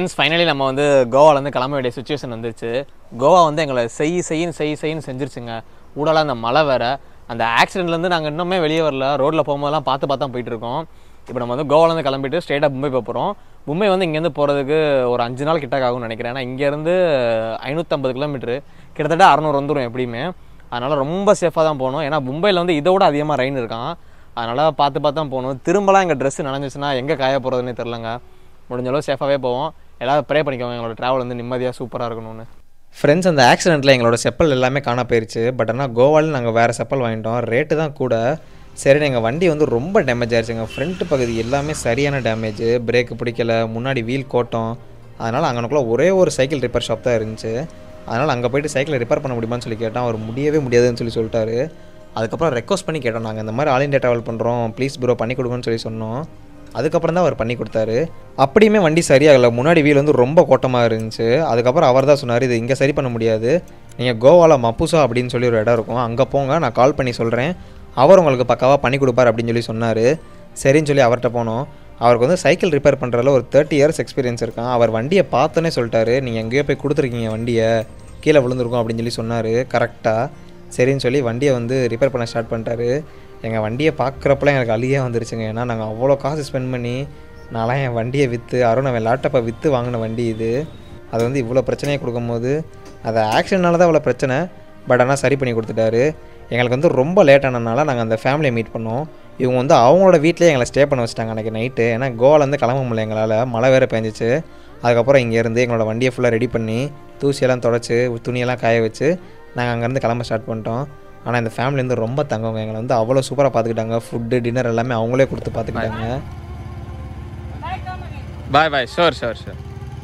Friends finally நம்ம வந்து கோவாலேருந்து கிளம்ப வேண்டிய சுச்சுவேஷன் வந்துருச்சு கோவா வந்து எங்களை செய் செய்யின்னு செய் செய்யின்னு செஞ்சிருச்சுங்க ஊடால அந்த மழை வேற அந்த ஆக்சிடென்ட்லேருந்து நாங்கள் இன்னுமே வெளியே வரல ரோட்டில் போகும்போதெல்லாம் பார்த்து பார்த்து தான் போயிட்டு இருக்கோம் இப்போ நம்ம வந்து கோவாலேருந்து கிளம்பிட்டு ஸ்ட்ரெயிட்டாக மும்பை போக போகிறோம் மும்பை வந்து இங்கேருந்து போகிறதுக்கு ஒரு அஞ்சு நாள் கிட்டக்க ஆகும்னு நினைக்கிறேன் ஏன்னா இங்கேருந்து ஐநூற்றம்பது கிலோமீட்ரு கிட்டத்தட்ட அறநூறு வந்துடும் எப்படியுமே அதனால் ரொம்ப சேஃபாக தான் போகணும் ஏன்னா மும்பையில் வந்து இதை விட அதிகமாக ரெயின் இருக்கான் அதனால் பார்த்து பார்த்து தான் போகணும் திரும்பலாம் எங்கள் ட்ரெஸ் நனைஞ்சிச்சுன்னா எங்கே காய போகிறதுனே தெரிலங்க முடிஞ்ச அளவு சேஃபாகவே போவோம் எல்லாரும் ப்ரே பண்ணிக்கோங்க எங்களோட ட்ராவல் வந்து நிம்மதியாக சூப்பராக இருக்கணும்னு ஃப்ரெண்ட்ஸ் அந்த ஆக்சிடெண்ட்டில் எங்களோட செப்பல் எல்லாமே காண போயிருச்சு பட் ஆனால் கோவாவில் நாங்கள் வேறு செப்பல் வாங்கிட்டோம் ரேட்டு தான் கூட சரி எங்கள் வண்டி வந்து ரொம்ப டேமேஜ் ஆயிடுச்சுங்க ஃப்ரண்ட் பகுதி எல்லாமே சரியான டேமேஜ் பிரேக்கு பிடிக்கல முன்னாடி வீல் கோட்டம் அதனால் அங்கனக்குள்ளே ஒரே ஒரு சைக்கிள் ரிப்பேர் ஷாப் தான் இருந்துச்சு அதனால் அங்கே போயிட்டு சைக்கிளை ரிப்பேர் பண்ண முடியுமான்னு சொல்லி கேட்டோம் அவர் முடியவே முடியாதுன்னு சொல்லி சொல்லிட்டாரு அதுக்கப்புறம் ரெக்வஸ்ட் பண்ணி கேட்டோம் நாங்கள் இந்த மாதிரி ஆல் இண்டியா ட்ராவல் பண்ணுறோம் ப்ளீஸ் ப்ரோ பண்ணி கொடுங்கன்னு சொல்லி சொன்னோம் அதுக்கப்புறம் தான் அவர் பண்ணி கொடுத்தாரு அப்படியுமே வண்டி சரியாகலை முன்னாடி வீல் வந்து ரொம்ப கோட்டமாக இருந்துச்சு அதுக்கப்புறம் அவர் தான் சொன்னார் இது இங்கே சரி பண்ண முடியாது நீங்கள் கோவாவில் மப்புசா அப்படின்னு சொல்லி ஒரு இடம் இருக்கும் அங்கே போங்க நான் கால் பண்ணி சொல்கிறேன் அவர் உங்களுக்கு பக்காவாக பண்ணி கொடுப்பார் அப்படின்னு சொல்லி சொன்னார் சரின்னு சொல்லி அவர்கிட்ட போனோம் அவருக்கு வந்து சைக்கிள் ரிப்பேர் பண்ணுறதுல ஒரு தேர்ட்டி இயர்ஸ் எக்ஸ்பீரியன்ஸ் இருக்கான் அவர் வண்டியை பார்த்தோன்னே சொல்லிட்டாரு நீங்கள் எங்கேயோ போய் கொடுத்துருக்கீங்க வண்டியை கீழே விழுந்திருக்கும் அப்படின்னு சொல்லி சொன்னார் கரெக்டாக சரின்னு சொல்லி வண்டியை வந்து ரிப்பேர் பண்ண ஸ்டார்ட் பண்ணிட்டாரு எங்கள் வண்டியை பார்க்குறப்பலாம் எனக்கு அழுகே வந்துருச்சுங்க ஏன்னா நாங்கள் அவ்வளோ காசு ஸ்பெண்ட் பண்ணி நான்லாம் என் வண்டியை விற்று அருண் அவன் லேப்டாப்பை விற்று வாங்கின வண்டி இது அது வந்து இவ்வளோ பிரச்சனையை கொடுக்கும்போது அது ஆக்சிடென்ட்னால தான் இவ்வளோ பிரச்சனை பட் ஆனால் சரி பண்ணி கொடுத்துட்டாரு எங்களுக்கு வந்து ரொம்ப லேட் ஆனதுனால நாங்கள் அந்த ஃபேமிலியை மீட் பண்ணோம் இவங்க வந்து அவங்களோட வீட்டிலே எங்களை ஸ்டே பண்ண வச்சுட்டாங்க அன்றைக்கி நைட்டு ஏன்னா கோவாலேருந்து கிளம்ப முடியல எங்களால் மழை வேறு பெஞ்சிச்சு அதுக்கப்புறம் இங்கேருந்து எங்களோட வண்டியை ஃபுல்லாக ரெடி பண்ணி தூசியெல்லாம் தொடச்சி துணியெல்லாம் காய வச்சு நாங்கள் அங்கேருந்து கிளம்ப ஸ்டார்ட் பண்ணிட்டோம் ஆனால் இந்த ஃபேமிலி வந்து ரொம்ப தங்கவங்க எங்களை வந்து அவ்வளோ சூப்பராக பார்த்துக்கிட்டாங்க ஃபுட்டு டின்னர் எல்லாமே அவங்களே கொடுத்து பார்த்துக்கிட்டாங்க பாய் பாய் ஷோர் ஷோர் ஷோர்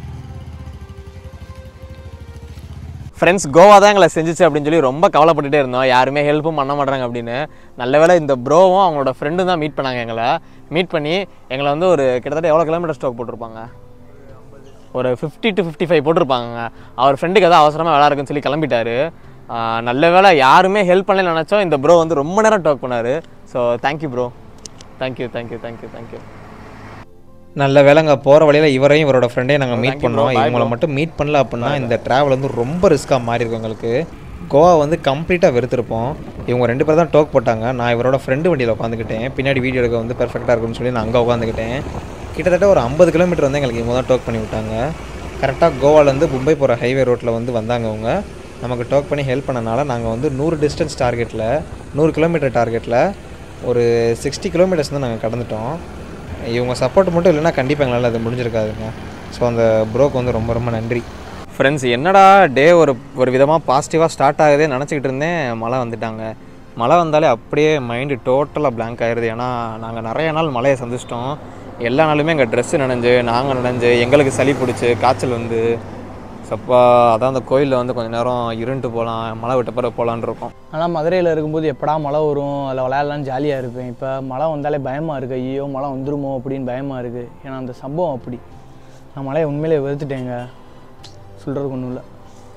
ஃப்ரெண்ட்ஸ் கோவா தான் எங்களை செஞ்சுச்சு அப்படின்னு சொல்லி ரொம்ப கவலைப்பட்டுட்டே இருந்தோம் யாருமே ஹெல்ப்பும் பண்ண மாட்டாங்க அப்படின்னு நல்ல வேளை இந்த ப்ரோவும் அவங்களோட ஃப்ரெண்டும் தான் மீட் பண்ணாங்க எங்களை மீட் பண்ணி எங்களை வந்து ஒரு கிட்டத்தட்ட எவ்வளோ கிலோமீட்டர் ஸ்டோக் போட்டிருப்பாங்க ஒரு ஃபிஃப்டி டு ஃபிஃப்டி ஃபைவ் போட்டிருப்பாங்க அவர் ஃப்ரெண்டுக்கு எதாவது அவசரமாக வேலை இருக்குன்னு சொல்லி கிளம்பிட்டாரு ஆஹ் நல்ல வேளை யாருமே ஹெல்ப் பண்ணல நினச்சோம் இந்த ப்ரோ வந்து ரொம்ப நேரம் டோக் பண்ணார் so thank you bro thank you thank you thank you thank you நல்ல வேலைங்க போகிற வழியில் இவரையும் இவரோட ஃப்ரெண்டையும் நாங்கள் மீட் thank you bro. பண்ணோம் Bye இவங்கள bro. மட்டும் மீட் பண்ணல அப்படின்னா இந்த ட்ராவல் வந்து ரொம்ப ரிஸ்க்காக மாறி இருக்கும் எங்களுக்கு கோவா வந்து கம்ப்ளீட்டாக வெறுத்திருப்போம் இவங்க ரெண்டு பேர் தான் டோக் போட்டாங்க நான் இவரோட ஃப்ரெண்டு வண்டியில் உட்காந்துக்கிட்டேன் பின்னாடி வீடியோ எடுக்க வந்து பெர்ஃபெக்டாக இருக்கும்னு சொல்லி நான் அங்கே உட்காந்துக்கிட்டேன் கிட்டத்தட்ட ஒரு ஐம்பது கிலோமீட்டர் வந்து எங்களுக்கு இவங்க தான் டோக் பண்ணி விட்டாங்க கரெக்டாக கோவாலேருந்து மும்பை போகிற ஹைவே ரோட்டில் வந்து வந்தாங்க அவங்க நமக்கு டோக் பண்ணி ஹெல்ப் பண்ணனால நாங்கள் வந்து நூறு டிஸ்டன்ஸ் டார்கெட்டில் நூறு கிலோமீட்டர் டார்கெட்டில் ஒரு சிக்ஸ்டி கிலோமீட்டர்ஸ் வந்து நாங்கள் கடந்துட்டோம் இவங்க சப்போர்ட் மட்டும் இல்லைன்னா கண்டிப்பாக எங்களால் அது முடிஞ்சிருக்காதுங்க ஸோ அந்த ப்ரோக்கு வந்து ரொம்ப ரொம்ப நன்றி ஃப்ரெண்ட்ஸ் என்னடா டே ஒரு ஒரு விதமாக பாசிட்டிவாக ஸ்டார்ட் ஆகுதே நினச்சிக்கிட்டு இருந்தேன் மழை வந்துட்டாங்க மழை வந்தாலே அப்படியே மைண்டு டோட்டலாக blank ஆயிடுது ஏன்னா நாங்கள் நிறைய நாள் மழையை சந்திச்சிட்டோம் எல்லா நாளுமே எங்கள் ட்ரெஸ்ஸு நனைஞ்சு நாங்கள் நனைஞ்சு எங்களுக்கு சளி பிடிச்சி காய்ச்சல் வந்து சப்பா அதான் அந்த கோயிலில் வந்து கொஞ்ச நேரம் இருண்டு போகலாம் மழை விட்ட பிறகு போகலான்னு இருக்கோம் ஆனால் மதுரையில் இருக்கும்போது எப்படா மழை வரும் அதில் விளையாடலாம்னு ஜாலியாக இருப்பேன் இப்போ மழை வந்தாலே பயமாக இருக்குது ஐயோ மழை வந்துருமோ அப்படின்னு பயமாக இருக்குது ஏன்னா அந்த சம்பவம் அப்படி நான் மழையை உண்மையிலே வெறுத்துட்டேங்க சொல்கிறதுக்கு ஒன்றும் இல்லை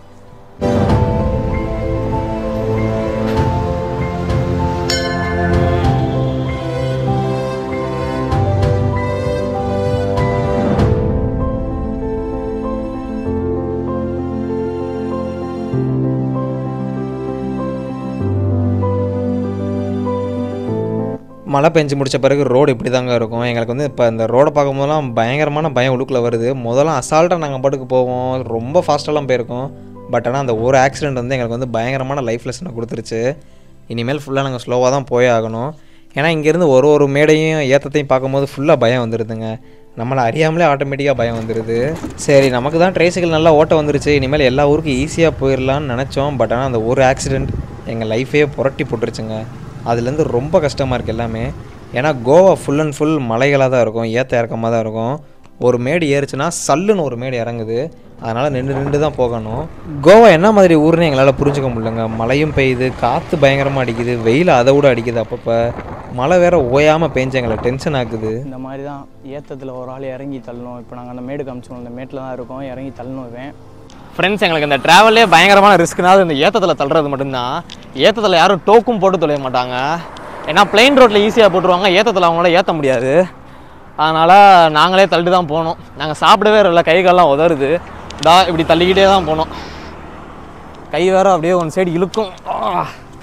மழை பெஞ்சு முடிச்ச பிறகு ரோடு இப்படி தாங்க இருக்கும் எங்களுக்கு வந்து இப்போ இந்த ரோடை பார்க்கும்போதெல்லாம் பயங்கரமான பயம் உள்ளுக்குள்ளே வருது முதல்ல அசால்ட்டாக நாங்கள் பாட்டுக்கு போவோம் ரொம்ப ஃபாஸ்ட்டாலாம் போயிருக்கோம் பட் ஆனால் அந்த ஒரு ஆக்சிடென்ட் வந்து எங்களுக்கு வந்து பயங்கரமான லைஃப் லெசனை கொடுத்துருச்சு இனிமேல் ஃபுல்லாக நாங்கள் ஸ்லோவாக தான் போயே ஆகணும் ஏன்னா இங்கேருந்து ஒரு ஒரு மேடையும் ஏற்றத்தையும் பார்க்கும்போது ஃபுல்லாக பயம் வந்துடுதுங்க நம்மளை அறியாமலே ஆட்டோமேட்டிக்காக பயம் வந்துடுது சரி நமக்கு தான் ட்ரைசைக்கிள் நல்லா ஓட்ட வந்துருச்சு இனிமேல் எல்லா ஊருக்கும் ஈஸியாக போயிடலான்னு நினச்சோம் பட் ஆனால் அந்த ஒரு ஆக்சிடெண்ட் எங்கள் லைஃபே புரட்டி போட்டுருச்சுங்க அதுலேருந்து ரொம்ப கஷ்டமாக இருக்குது எல்லாமே ஏன்னா கோவா ஃபுல் அண்ட் ஃபுல் மலைகளாக தான் இருக்கும் ஏற்ற இறக்கமாக தான் இருக்கும் ஒரு மேடு ஏறுச்சுன்னா சல்லுன்னு ஒரு மேடு இறங்குது அதனால் நின்று நின்று தான் போகணும் கோவா என்ன மாதிரி ஊர்னு எங்களால் புரிஞ்சுக்க முடியலங்க மழையும் பெய்யுது காற்று பயங்கரமாக அடிக்குது வெயில் அதை விட அடிக்குது அப்பப்போ மழை வேற ஓயாமல் பெஞ்சு எங்களை டென்ஷன் ஆக்குது இந்த மாதிரி தான் ஏத்தத்தில் ஒரு ஆள் இறங்கி தள்ளணும் இப்போ நாங்கள் அந்த மேடு காமிச்சோம் அந்த மேட்டில் தான் இருக்கோம் இறங்கி தள்ளணும் இவன் ஃப்ரெண்ட்ஸ் எங்களுக்கு இந்த ட்ராவலே பயங்கரமான ரிஸ்க்னா இந்த ஏத்தத்தில் தள்ளுறது மட்டும்தான் ஏத்தத்தில் யாரும் டோக்கும் போட்டு தொலைய மாட்டாங்க ஏன்னா பிளைன் ரோட்டில் ஈஸியாக போட்டுருவாங்க ஏத்தத்தில் அவங்களால ஏற்ற முடியாது அதனால் நாங்களே தள்ளிட்டு தான் போனோம் நாங்கள் சாப்பிடவே இல்லை கை கால்லாம் உதறுது டா இப்படி தள்ளிக்கிட்டே தான் போனோம் கை வேற அப்படியே ஒன் சைடு இழுக்கும் ஆ.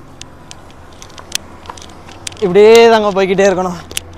இப்படியே தாங்க போய்க்கிட்டே இருக்கணும்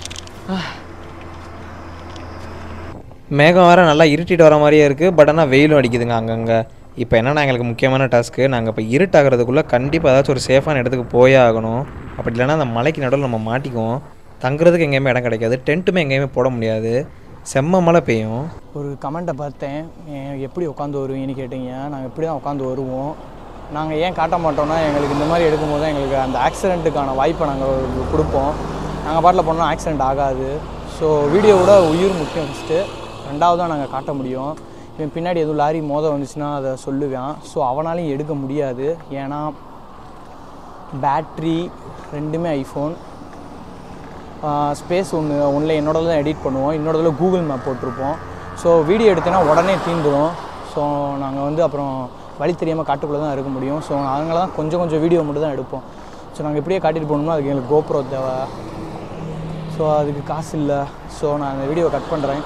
மேகம் வேறு நல்லா இருட்டிட்டு வர மாதிரியே இருக்குது பட் ஆனால் வெயிலும் அடிக்குதுங்க அங்கங்கே இப்போ என்னன்னா எங்களுக்கு முக்கியமான டாஸ்க்கு நாங்கள் இப்போ இருட்டாகிறதுக்குள்ளே கண்டிப்பாக ஏதாச்சும் ஒரு சேஃபான இடத்துக்கு போயே ஆகணும் அப்படி இல்லைன்னா அந்த மலைக்கு நடுவில் நம்ம மாட்டிக்குவோம் தங்குறதுக்கு எங்கேயுமே இடம் கிடைக்காது டென்ட்டுமே எங்கேயுமே போட முடியாது செம்ம மழை பெய்யும் ஒரு கமெண்ட்டை பார்த்தேன் ஏன் எப்படி உட்காந்து வருவீங்கன்னு கேட்டீங்க நாங்கள் இப்படி தான் உட்காந்து வருவோம் நாங்கள் ஏன் காட்ட மாட்டோம்னா எங்களுக்கு இந்த மாதிரி எடுக்கும்போது தான் எங்களுக்கு அந்த ஆக்சிடெண்ட்டுக்கான வாய்ப்பை நாங்கள் கொடுப்போம் நாங்கள் பாட்டில் போனோம்னா ஆக்சிடெண்ட் ஆகாது ஸோ வீடியோவோட உயிர் முக்கியம் ஃபஸ்ட்டு ரெண்டாவது தான் நாங்கள் காட்ட முடியும் இவன் பின்னாடி எதுவும் லாரி மோத வந்துச்சுன்னா அதை சொல்லுவேன் ஸோ அவனாலையும் எடுக்க முடியாது ஏன்னா பேட்ரி ரெண்டுமே ஐஃபோன் ஸ்பேஸ் ஒன்று ஒன்றில் என்னோடது தான் எடிட் பண்ணுவோம் இன்னொருதில் கூகுள் மேப் போட்டிருப்போம் ஸோ வீடியோ எடுத்தேன்னா உடனே தீந்துடும் ஸோ நாங்கள் வந்து அப்புறம் வழி தெரியாமல் காட்டுக்குள்ளே தான் இருக்க முடியும் ஸோ அதனால தான் கொஞ்சம் கொஞ்சம் வீடியோ மட்டும் தான் எடுப்போம் ஸோ நாங்கள் இப்படியே காட்டிட்டு போகணும்னா அதுக்கு எங்களுக்கு கோப்ரோ தேவை ஸோ அதுக்கு காசு இல்லை ஸோ நான் அந்த வீடியோ கட் பண்ணுறேன்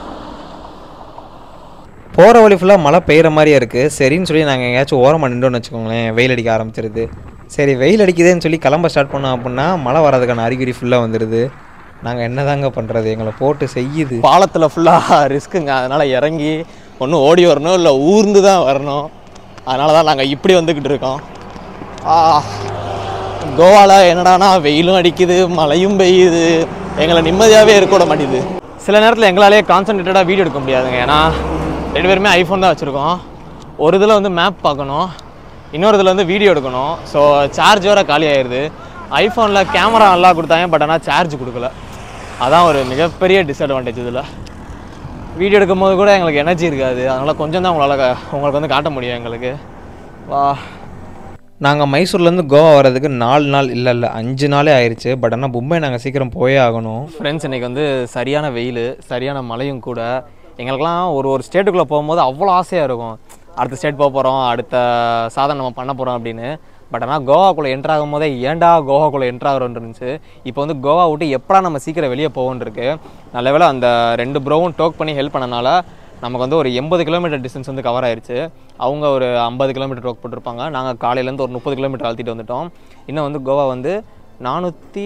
போகிற வழி ஃபுல்லாக மழை பெய்கிற மாதிரியே இருக்குது சரின்னு சொல்லி நாங்கள் எங்கேயாச்சும் ஓரமாக நின்றோன்னு வச்சுக்கோங்களேன் வெயில் அடிக்க ஆரம்பிச்சிருது சரி வெயில் அடிக்குதுன்னு சொல்லி கிளம்ப ஸ்டார்ட் பண்ணோம் அப்படின்னா மழை வர்றதுக்கான அறிகுறி ஃபுல்லாக வந்துடுது நாங்கள் என்னதாங்க பண்ணுறது எங்களை போட்டு செய்யுது பாலத்தில் ஃபுல்லாக ரிஸ்க்குங்க அதனால் இறங்கி ஒன்று ஓடி வரணும் இல்லை ஊர்ந்து தான் வரணும் அதனால தான் நாங்கள் இப்படி வந்துக்கிட்டு இருக்கோம் கோவாவில் என்னடானா வெயிலும் அடிக்குது மழையும் பெய்யுது எங்களை நிம்மதியாகவே இருக்க விட மாட்டேங்குது சில நேரத்தில் எங்களாலே கான்சன்ட்ரேட்டடாக வீடியோ எடுக்க முடியாதுங்க ஏன்னா ரெண்டு பேருமே ஐஃபோன் தான் வச்சுருக்கோம் ஒரு இதில் வந்து மேப் பார்க்கணும் இன்னொரு இதில் வந்து வீடியோ எடுக்கணும் ஸோ சார்ஜ் வேறு காலி ஆயிடுது ஐஃபோனில் கேமரா நல்லா கொடுத்தாங்க பட் ஆனால் சார்ஜ் கொடுக்கல அதான் ஒரு மிகப்பெரிய டிஸ்அட்வான்டேஜ் இதில் வீடியோ எடுக்கும்போது கூட எங்களுக்கு எனர்ஜி இருக்காது அதனால் கொஞ்சம் தான் உங்களால் க- உங்களுக்கு வந்து காட்ட முடியும் எங்களுக்கு வா நாங்கள் மைசூர்லேருந்து கோவா வர்றதுக்கு நாலு நாள் இல்லை இல்லை அஞ்சு நாளே ஆயிடுச்சு பட் ஆனால் மும்பை நாங்கள் சீக்கிரம் போயே ஆகணும் ஃப்ரெண்ட்ஸ் இன்றைக்கி வந்து சரியான வெயில் சரியான மழையும் கூட எங்களுக்கெல்லாம் ஒரு ஒரு ஸ்டேட்டுக்குள்ளே போகும்போது அவ்வளோ ஆசையாக இருக்கும் அடுத்த ஸ்டேட் போக போகிறோம் அடுத்த சாதனை நம்ம பண்ண போகிறோம் அப்படின்னு பட் ஆனால் கோவாக்குள்ளே என்ட்ரு ஆகும் போதே ஏன்டா கோவாக்குள்ளே என்ட்ரு ஆகிறோன்னு இருந்துச்சு இப்போ வந்து கோவா விட்டு எப்படா நம்ம சீக்கிரம் வெளியே போவோன்னு இருக்கு நல்ல வேளை அந்த ரெண்டு ப்ரோவும் டோக் பண்ணி ஹெல்ப் பண்ணனால நமக்கு வந்து ஒரு எண்பது கிலோமீட்டர் டிஸ்டன்ஸ் வந்து கவர் ஆயிருச்சு அவங்க ஒரு ஐம்பது கிலோமீட்டர் டோக் போட்டிருப்பாங்க நாங்கள் காலையிலேருந்து ஒரு முப்பது கிலோமீட்டர் அழுத்திட்டு வந்துட்டோம் இன்னும் வந்து கோவா வந்து நானூற்றி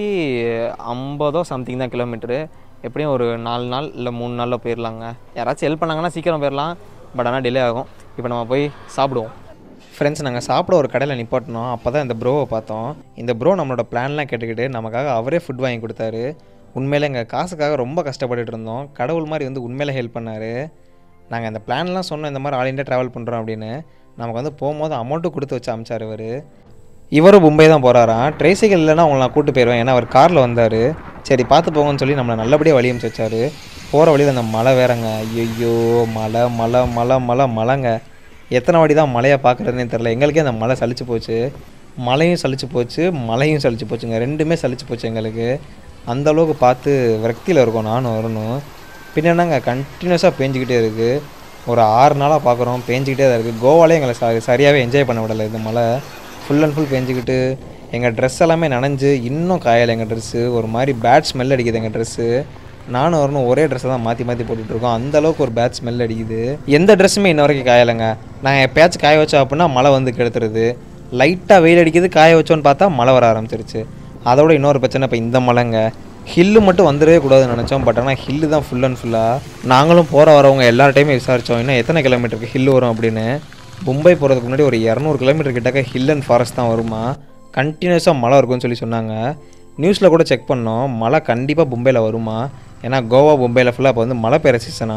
ஐம்பதோ சம்திங் தான் கிலோமீட்டரு எப்படியும் ஒரு நாலு நாள் இல்லை மூணு நாளில் போயிடலாங்க யாராச்சும் ஹெல்ப் பண்ணாங்கன்னா சீக்கிரம் போயிடலாம் பட் ஆனால் டிலே ஆகும் இப்போ நம்ம போய் சாப்பிடுவோம் ஃப்ரெண்ட்ஸ் நாங்கள் சாப்பிட ஒரு கடையில் நிப்பாட்டினோம் அப்போ தான் இந்த ப்ரோவை பார்த்தோம் இந்த ப்ரோ நம்மளோட பிளான்லாம் கேட்டுக்கிட்டு நமக்காக அவரே ஃபுட் வாங்கி கொடுத்தாரு உண்மையிலே எங்கள் காசுக்காக ரொம்ப கஷ்டப்பட்டுட்டு இருந்தோம் கடவுள் மாதிரி வந்து உண்மையிலே ஹெல்ப் பண்ணார் நாங்கள் இந்த பிளான்லாம் சொன்னோம் இந்த மாதிரி ஆல் இண்டியா ட்ராவல் பண்ணுறோம் அப்படின்னு நமக்கு வந்து போகும்போது அமௌண்ட்டும் கொடுத்து வச்சு அமிச்சார் இவர் இவரும் மும்பை தான் போகிறாராம் ட்ரைசைக்கிள் இல்லைன்னா உங்களை நான் கூட்டு போயிடுவேன் ஏன்னா அவர் காரில் வந்தார் சரி பார்த்து போங்கன்னு சொல்லி நம்மளை நல்லபடியாக வழி அமிச்சு வச்சாரு போகிற வழியில் அந்த மழை வேறங்க ஐயோ மழை மழை மழை மழை மழைங்க எத்தனை வாட்டி தான் மழையை பார்க்குறதுனே தெரில எங்களுக்கே அந்த மழை சலிச்சு போச்சு மழையும் சலிச்சு போச்சு மழையும் சலிச்சு போச்சுங்க ரெண்டுமே சலிச்சு போச்சு எங்களுக்கு அந்த அளவுக்கு பார்த்து விரக்தியில் இருக்கோம் நானும் வரணும் பின்ன என்னங்க கண்டினியூஸாக பேஞ்சிக்கிட்டே இருக்குது ஒரு ஆறு நாளாக பார்க்குறோம் பேஞ்சிக்கிட்டே தான் இருக்குது கோவாலே எங்களை ச சரியாகவே என்ஜாய் பண்ண விடலை இந்த மழை ஃபுல் அண்ட் ஃபுல் பேஞ்சிக்கிட்டு எங்கள் ட்ரெஸ் எல்லாமே நனைஞ்சு இன்னும் காயலை எங்கள் ட்ரெஸ்ஸு ஒரு மாதிரி பேட் ஸ்மெல் அடிக்குது எங்கள் ட்ரெஸ்ஸு நானும் வரணும் ஒரே ட்ரெஸ்ஸை தான் மாற்றி மாற்றி போட்டுட்ருக்கோம் அந்த அளவுக்கு ஒரு பேட் ஸ்மெல் அடிக்குது எந்த ட்ரெஸ்ஸுமே இன்ன வரைக்கும் காயலைங்க நான் எப்பயாச்சும் காய வச்சோம் அப்படின்னா மழை வந்து கெடுத்துருது லைட்டாக வெயில் அடிக்குது காய வச்சோன்னு பார்த்தா மழை வர ஆரம்பிச்சிருச்சு அதோட இன்னொரு பிரச்சனை இப்போ இந்த மழைங்க ஹில்லு மட்டும் வந்துடவே கூடாதுன்னு நினச்சோம் பட் ஆனால் ஹில்லு தான் ஃபுல் அண்ட் ஃபுல்லாக நாங்களும் போகிற வரவங்க எல்லார்ட்டையுமே விசாரித்தோம் இன்னும் எத்தனை கிலோமீட்டருக்கு ஹில் வரும் அப்படின்னு மும்பை போகிறதுக்கு முன்னாடி ஒரு இரநூறு கிலோமீட்டர் கிட்டக்க ஹில் அண்ட் ஃபாரஸ்ட் தான் வருமா கண்டினியூஸாக மழை இருக்கும்னு சொல்லி சொன்னாங்க நியூஸில் கூட செக் பண்ணோம் மழை கண்டிப்பாக மும்பையில் வருமா ஏன்னா கோவா மும்பையில் ஃபுல்லாக இப்போ வந்து மழை பெய்கிற சீசனா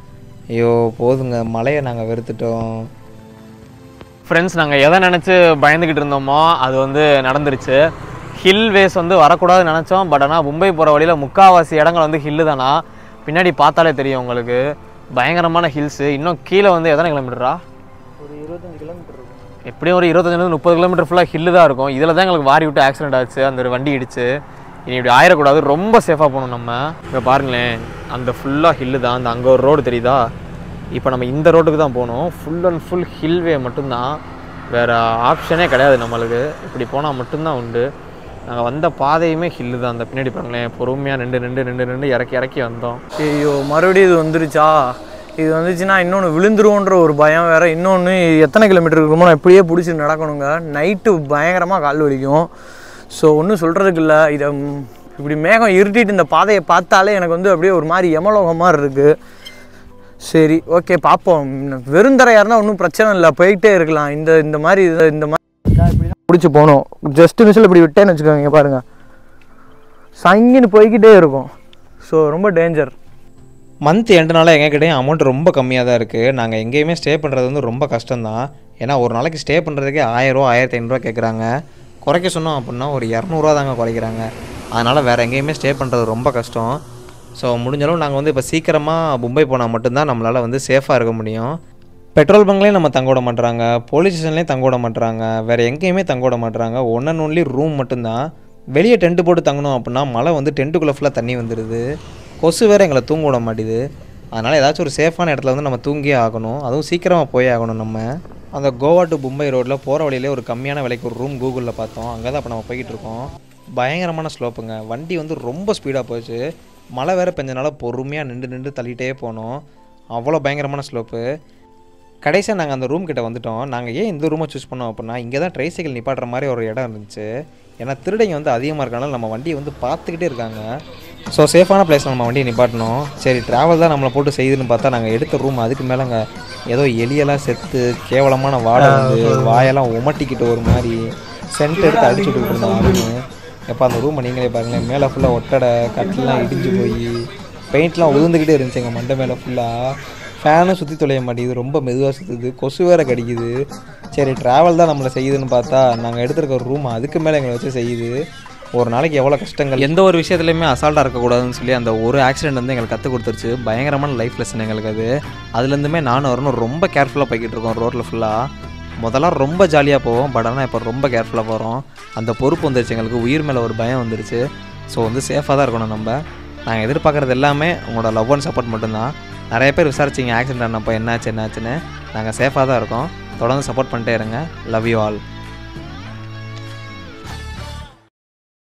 ஐயோ போதுங்க மழையை நாங்கள் வெறுத்துட்டோம் ஃப்ரெண்ட்ஸ் நாங்கள் எதை நினச்சி பயந்துக்கிட்டு இருந்தோமோ அது வந்து நடந்துருச்சு ஹில் வேஸ் வந்து வரக்கூடாதுன்னு நினச்சோம் பட் ஆனால் மும்பை போகிற வழியில் முக்காவாசி இடங்கள் வந்து ஹில்லு தானா பின்னாடி பார்த்தாலே தெரியும் உங்களுக்கு பயங்கரமான ஹில்ஸு இன்னும் கீழே வந்து எத்தனை கிலோமீட்டரா ஒரு இருபத்தஞ்சு கிலோமீட்டர் இருக்கும் எப்படியும் ஒரு இருபத்தஞ்சிலேருந்து முப்பது கிலோமீட்டர் ஃபுல்லாக ஹில்லு தான் இருக்கும் இதில் தான் எங்களுக்கு வாரி விட்டு ஆக்சிடென்ட் ஆச்சு அந்த ஒரு வண்டி இடிச்சு இனி இப்படி ஆயிடக்கூடாது ரொம்ப சேஃபாக போகணும் நம்ம இப்போ பாருங்களேன் அந்த ஃபுல்லாக ஹில்லு தான் அந்த அங்கே ஒரு ரோடு தெரியுதா இப்போ நம்ம இந்த ரோட்டுக்கு தான் போகணும் ஃபுல் அண்ட் ஃபுல் ஹில்வே மட்டும்தான் வேறு ஆப்ஷனே கிடையாது நம்மளுக்கு இப்படி போனால் மட்டும்தான் உண்டு நாங்கள் வந்த பாதையுமே ஹில்லு தான் அந்த பின்னாடி பாருங்களேன் பொறுமையாக நின்று நின்று நின்று நின்று இறக்கி இறக்கி வந்தோம் ஐயோ மறுபடியும் இது வந்துருச்சா இது வந்துச்சுன்னா இன்னொன்று விழுந்துருவோன்ற ஒரு பயம் வேற இன்னொன்று எத்தனை கிலோமீட்டர் இருக்குமோ நான் இப்படியே பிடிச்சி நடக்கணுங்க நைட்டு பயங்கரமாக கால் வலிக்கும் ஸோ ஒன்றும் சொல்கிறதுக்கு இல்லை இதை ம், இப்படி மேகம் இருட்டிட்டு இந்த பாதையை பார்த்தாலே எனக்கு வந்து அப்படியே ஒரு மாதிரி எமலோகம் மாதிரி இருக்குது சரி ஓகே பார்ப்போம் வெறுந்தரையாக இருந்தால் ஒன்றும் பிரச்சனை இல்லை போயிட்டே இருக்கலாம் இந்த இந்த மாதிரி இது- இந்த மாதிரி பிடிச்சி போகணும் ஜஸ்ட் மிஸ்ஸில் இப்படி விட்டேன்னு வச்சுக்கோங்க இங்க பாருங்க சங்கின்னு போய்கிட்டே இருக்கும் ஸோ ரொம்ப டேஞ்சர் மந்த் எண்டுனால எங்ககிட்டயும் அமௌண்ட் ரொம்ப கம்மியாக தான் இருக்குது நாங்கள் எங்கேயுமே ஸ்டே பண்ணுறது வந்து ரொம்ப கஷ்டம்தான் ஏன்னா ஒரு நாளைக்கு ஸ்டே பண்ணுறதுக்கே ஆயிரரூவா ஆயிரத்தி ஐநூறுரூவா கேட்குறாங்க குறைக்க சொன்னோம் அப்படின்னா ஒரு இரநூறுவா தாங்க குறைக்கிறாங்க அதனால் வேறு எங்கேயுமே ஸ்டே பண்ணுறது ரொம்ப கஷ்டம் ஸோ முடிஞ்சளவு நாங்கள் வந்து இப்போ சீக்கிரமாக மும்பை போனால் மட்டும்தான் நம்மளால் வந்து சேஃபாக இருக்க முடியும் பெட்ரோல் பங்க்லேயும் நம்ம தங்க விட மாட்டுறாங்க போலீஸ் ஸ்டேஷன்லேயும் தங்க விட மாட்டுறாங்க வேறு எங்கேயுமே தங்க விட மாட்டுறாங்க ஒன் அண்ட் ஒன்லி ரூம் மட்டும்தான் வெளியே டென்ட் போட்டு தங்கணும் அப்படின்னா மழை வந்து டென்ட்டுக்குள்ளே ஃபுல்லாக தண்ணி வந்துடுது கொசு வேறு எங்களை தூங்க விட மாட்டேது அதனால் ஏதாச்சும் ஒரு சேஃபான இடத்துல வந்து நம்ம தூங்கியே ஆகணும் அதுவும் சீக்கிரமாக போயே ஆகணும் நம்ம அந்த கோவா டு மும்பை ரோட்டில் போகிற வழியிலே ஒரு கம்மியான விலைக்கு ஒரு ரூம் கூகுளில் பார்த்தோம் அங்கே தான் இப்போ நம்ம போய்கிட்டு இருக்கோம் பயங்கரமான ஸ்லோப்புங்க வண்டி வந்து ரொம்ப ஸ்பீடாக போச்சு மழை வேறு பெஞ்சனால பொறுமையாக நின்று நின்று தள்ளிட்டே போனோம் அவ்வளோ பயங்கரமான ஸ்லோப்பு கடைசியாக நாங்கள் அந்த ரூம் கிட்ட வந்துட்டோம் நாங்கள் ஏன் இந்த ரூமை சூஸ் பண்ணோம் அப்படின்னா இங்கே தான் ட்ரைசைக்கிள் நிப்பாட்டுற மாதிரி ஒரு இடம் இருந்துச்சு ஏன்னா திருடைங்க வந்து அதிகமாக இருக்கனால நம்ம வண்டியை வந்து பார்த்துக்கிட்டே இருக்காங்க ஸோ சேஃபான பிளேஸில் நம்ம வண்டியை நிப்பாட்டணும் சரி ட்ராவல் தான் நம்மளை போட்டு செய்யுதுன்னு பார்த்தா நாங்கள் எடுத்த ரூம் அதுக்கு மேலேங்க ஏதோ எலியெல்லாம் செத்து கேவலமான வாடை வந்து வாயெல்லாம் உமட்டிக்கிட்டு ஒரு மாதிரி சென்ட் எடுத்து அடிச்சு விட்டுக்கிட்டு இருந்தோம் ரூமு எப்போ அந்த ரூமை நீங்களே பாருங்களேன் மேலே ஃபுல்லாக ஒட்டடை கட்டிலாம் இடிஞ்சு போய் பெயிண்ட்லாம் உதிர்ந்துக்கிட்டே இருந்துச்சு எங்கள் மண்டை மேலே ஃபுல்லாக ஃபேனும் சுற்றி தொலைய மாட்டேங்குது ரொம்ப மெதுவாக சுற்றுது கொசு வேற கடிக்குது சரி ட்ராவல் தான் நம்மளை செய்யுதுன்னு பார்த்தா நாங்கள் எடுத்திருக்க ரூம் அதுக்கு மேலே எங்களை வச்சு செய்யுது ஒரு நாளைக்கு எவ்வளோ கஷ்டங்கள் எந்த ஒரு விஷயத்துலையுமே அசால்ட்டாக இருக்கக்கூடாதுன்னு சொல்லி அந்த ஒரு ஆக்சிடென்ட் வந்து எங்களுக்கு கற்றுக் கொடுத்துருச்சு பயங்கரமான லைஃப் லெசன் எங்களுக்கு அது அதுலேருந்துமே நானும் வரணும் ரொம்ப கேர்ஃபுல்லாக போய்கிட்டு இருக்கோம் ரோட்டில் ஃபுல்லாக முதல்ல ரொம்ப ஜாலியாக போவோம் பட் ஆனால் இப்போ ரொம்ப கேர்ஃபுல்லாக போகிறோம் அந்த பொறுப்பு வந்துருச்சு எங்களுக்கு உயிர் மேலே ஒரு பயம் வந்துருச்சு ஸோ வந்து சேஃபாக தான் இருக்கணும் நம்ம நாங்கள் எதிர்பார்க்குறது எல்லாமே உங்களோட லவ் அண்ட் சப்போர்ட் மட்டும்தான் நிறைய பேர் விசாரிச்சிங்க ஆக்சிடென்ட் ஆனப்போ என்னாச்சு என்னாச்சுன்னு நாங்கள் சேஃபாக தான் இருக்கோம் தொடர்ந்து சப்போர்ட் பண்ணிட்டே இருங்க லவ் யூ ஆல்